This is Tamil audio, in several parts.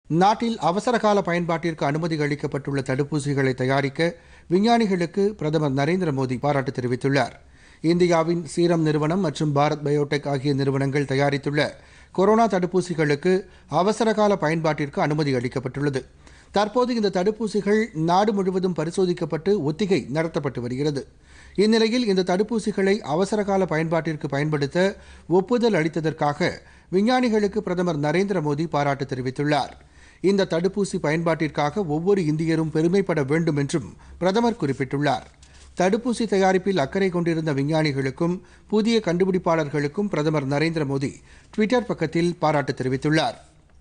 நாட்டில் அவசரகால பயன்பாட்டிற்கு அனுமதி அளிக்கப்பட்டுள்ள தடுப்பூசிகளை தயாரிக்க விஞ்ஞானிகளுக்கு பிரதமர் நரேந்திர மோடி பாராட்டு தெரிவித்துள்ளார் இந்தியாவின் சீரம் நிறுவனம் மற்றும் பாரத் பயோடெக் ஆகிய நிறுவனங்கள் தயாரித்துள்ள கொரோனா தடுப்பூசிகளுக்கு அவசரகால பயன்பாட்டிற்கு அனுமதி அளிக்கப்பட்டுள்ளது தற்போது இந்த தடுப்பூசிகள் நாடு முழுவதும் பரிசோதிக்கப்பட்டு ஒத்திகை நடத்தப்பட்டு வருகிறது இந்நிலையில் இந்த தடுப்பூசிகளை அவசரகால பயன்பாட்டிற்கு பயன்படுத்த ஒப்புதல் அளித்ததற்காக விஞ்ஞானிகளுக்கு பிரதமர் நரேந்திர மோடி பாராட்டு தெரிவித்துள்ளார் இந்த தடுப்பூசி பயன்பாட்டிற்காக ஒவ்வொரு இந்தியரும் பெருமைப்பட வேண்டும் என்றும் பிரதமர் குறிப்பிட்டுள்ளார் தடுப்பூசி தயாரிப்பில் அக்கறை கொண்டிருந்த விஞ்ஞானிகளுக்கும் புதிய கண்டுபிடிப்பாளர்களுக்கும் பிரதமர் நரேந்திர மோடி ட்விட்டர் பக்கத்தில் பாராட்டு தெரிவித்துள்ளார்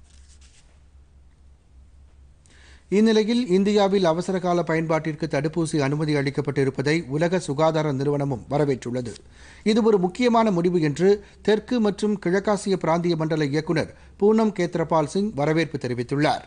இந்நிலையில் இந்தியாவில் அவசரகால பயன்பாட்டிற்கு தடுப்பூசி அனுமதி அளிக்கப்பட்டிருப்பதை உலக சுகாதார நிறுவனமும் வரவேற்றுள்ளது இது ஒரு முக்கியமான முடிவு என்று தெற்கு மற்றும் கிழக்காசிய பிராந்திய மண்டல இயக்குநர் பூனம் கேத்ரபால் சிங் வரவேற்பு தெரிவித்துள்ளார்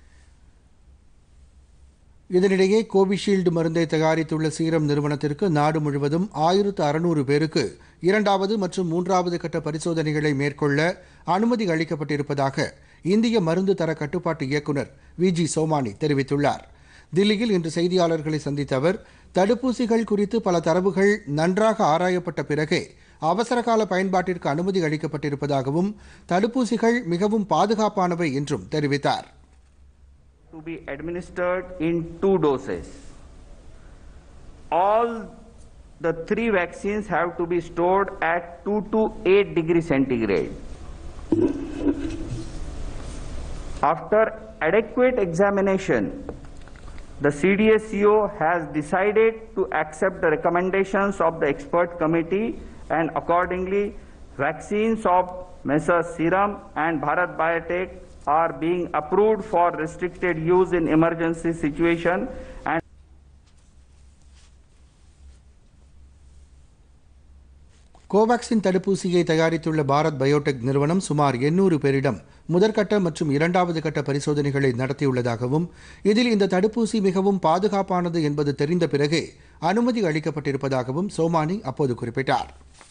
இதனிடையே கோவிஷீல்டு மருந்தை தயாரித்துள்ள சீரம் நிறுவனத்திற்கு நாடு முழுவதும் ஆயிரத்து அறுநூறு பேருக்கு இரண்டாவது மற்றும் மூன்றாவது கட்ட பரிசோதனைகளை மேற்கொள்ள அனுமதி அளிக்கப்பட்டிருப்பதாக இந்திய மருந்து தர கட்டுப்பாட்டு இயக்குநர் வி ஜி சோமானி தெரிவித்துள்ளார் தில்லியில் இன்று செய்தியாளர்களை சந்தித்த அவர் தடுப்பூசிகள் குறித்து பல தரவுகள் நன்றாக ஆராயப்பட்ட பிறகே அவசரகால பயன்பாட்டிற்கு அனுமதி அளிக்கப்பட்டிருப்பதாகவும் தடுப்பூசிகள் மிகவும் பாதுகாப்பானவை என்றும் தெரிவித்தார் to be administered in two doses. All the three vaccines have to be stored at 2 to 8 degree centigrade. After adequate examination, the CDSCO has decided to accept the recommendations of the expert committee and accordingly vaccines of Messrs Serum and Bharat Biotech are being approved for restricted use in emergency situation and Covaxin தடுப்பூசியை தயாரித்துள்ள பாரத் பயோடெக் நிறுவனம் சுமார் எண்ணூறு பேரிடம் முதற்கட்ட மற்றும் இரண்டாவது கட்ட பரிசோதனைகளை நடத்தியுள்ளதாகவும் இதில் இந்த தடுப்பூசி மிகவும் பாதுகாப்பானது என்பது தெரிந்த பிறகே அனுமதி அளிக்கப்பட்டிருப்பதாகவும் சோமானி அப்போது குறிப்பிட்டார்